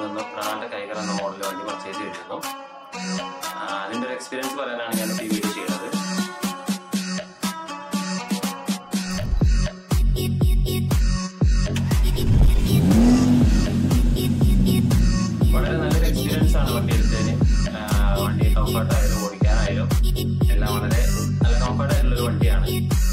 നിന്ന് പ്രാണ്ട കൈകർ എന്ന മോഡൽ വണ്ടി പർച്ചേസ് ചെയ്തിരുന്നു ആ, അതിന്റെ ഒരു എക്സ്പീരിയൻസ് പറയാനാണ് ഞാൻ ഈ വീഡിയോ ചെയ്യുന്നത് വളരെ നല്ലൊരു എക്സ്പീരിയൻസ് ആണ് വണ്ടി എടുത്തതിന് ആ, വണ്ടി കംഫർട്ട് ആയാലും ഓടിക്കാനായാലും എല്ലാം വളരെ നല്ല കംഫർട്ട് ആയിട്ടുള്ള ഒരു വണ്ടിയാണ്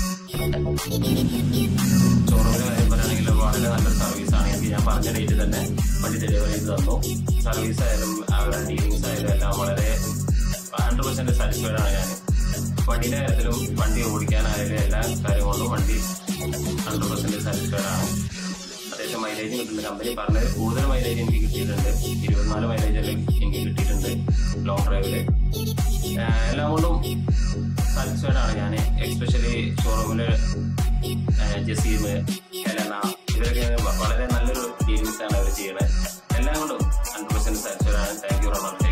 ഷോറൂമിന്റെ കാര്യം പറയുകയാണെങ്കിൽ വളരെ നല്ലൊരു സർവീസ് ആണ് എനിക്ക് ഞാൻ പറഞ്ഞ ഡേറ്റ് തന്നെ വണ്ടി ഡെലിവറി ചെയ്ത് തന്നു സർവീസ് ആയാലും അവരുടെ ഡീലിങ്സ് ആയാലും എല്ലാം വളരെ ഹൺഡ്രഡ് പെർസെന്റ് സാറ്റിസ്ഫൈഡ് ആണ് ഞാൻ വണ്ടിയുടെ കാര്യത്തിലും വണ്ടി ഓടിക്കാനായാലും എല്ലാ കാര്യങ്ങളിലും വണ്ടി ഹൺഡ്രഡ് പെർസെന്റ് സാറ്റിസ്ഫൈഡ് ആണ് അത്യാവശ്യം മൈലേജ് കിട്ടുന്നുണ്ട് കമ്പനി പറഞ്ഞത് കൂടുതൽ മൈലേജ് എനിക്ക് കിട്ടിയിട്ടുണ്ട് ഇരുപത്തിനാല് മൈലേജ് എനിക്ക് കിട്ടിയിട്ടുണ്ട് ലോങ് ഡ്രൈവില് എല്ലാം കൊണ്ടും സാറ്റിസ്ഫൈഡ് ആണ് ഞാൻ എക്സ്പെഷ്യലി ഷോറൂമില് ജസീം ഹെലന ഇവരൊക്കെ വളരെ നല്ലൊരു ഡീലിങ്സ് ആണ് അവർ ചെയ്യുന്നത് എല്ലാം കൊണ്ടും ഹൺഡ്രഡ് പെർസെന്റ് സാറ്റിസ്ഫൈഡ് ആണ് താങ്ക് യു റോണോ